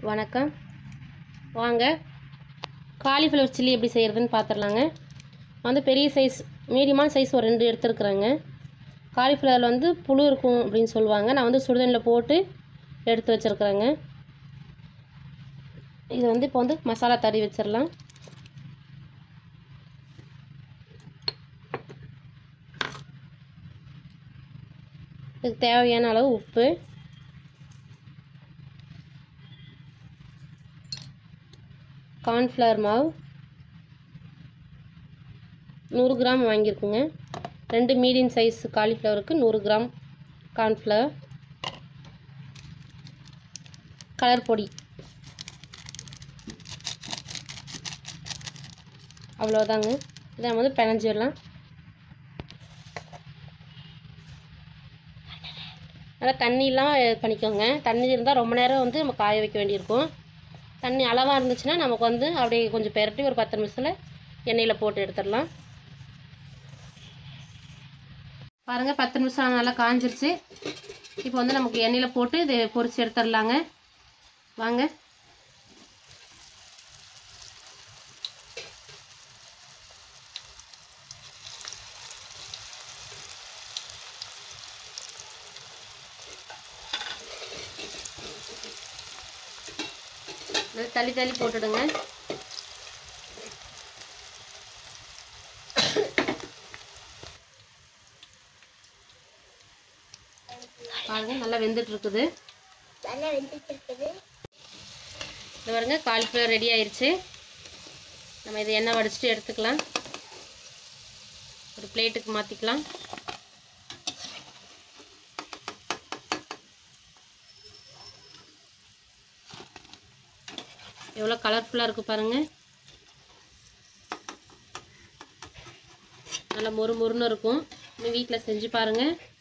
வணக்கம் வாங்க cauliflower chilli எப்படி செய்கிறதுன்னு பார்த்துடலாங்க வந்து பெரிய சைஸ் மீடியமான சைஸ் ஒரு ரெண்டு எடுத்துருக்குறேங்க காலிஃப்ளவரில் வந்து புழு இருக்கும் அப்படின்னு சொல்லுவாங்க நான் வந்து சுடுதண்ணில் போட்டு எடுத்து வச்சுருக்குறேங்க இது வந்து இப்போ வந்து மசாலா தடவி வச்சிடலாம் இதுக்கு தேவையான அளவு உப்பு கார்ன்ஃப்ளவர் மாவு நூறு கிராம் வாங்கியிருக்குங்க ரெண்டு மீடியம் சைஸ் காலிஃப்ளவருக்கு நூறு கிராம் கார்ன்ஃப்ளவர் கலர் பொடி அவ்வளோதாங்க இதை நம்ம வந்து பிணைஞ்சிடலாம் நல்லா தண்ணிலாம் இது பண்ணிக்கோங்க தண்ணி இருந்தால் ரொம்ப நேரம் வந்து நம்ம காய வைக்க வேண்டியிருக்கும் தண்ணி அளவாக இருந்துச்சுன்னா நமக்கு வந்து அப்படியே கொஞ்சம் பெரட்டி ஒரு பத்து நிமிஷத்தில் எண்ணெயில் போட்டு எடுத்துடலாம் பாருங்கள் பத்து நிமிஷம் நல்லா காஞ்சிருச்சு இப்போ வந்து நமக்கு எண்ணெயில் போட்டு இதை பொரிச்சு எடுத்துடலாங்க வாங்க நல்லா தள்ளி தள்ளி போட்டுடுங்க பாருங்க நல்லா வெந்துட்டு இருக்குது நல்லா வெந்துட்டு இருக்குது இது பாருங்க காலிஃப்ளவர் ரெடி ஆயிருச்சு நம்ம இதை எண்ணெய் வடிச்சிட்டு எடுத்துக்கலாம் ஒரு பிளேட்டுக்கு மாற்றிக்கலாம் எவ்வளோ கலர்ஃபுல்லாக இருக்குது பாருங்கள் நல்லா மொறு மொறுன்னு இருக்கும் இன்னும் வீட்டில் செஞ்சு பாருங்கள்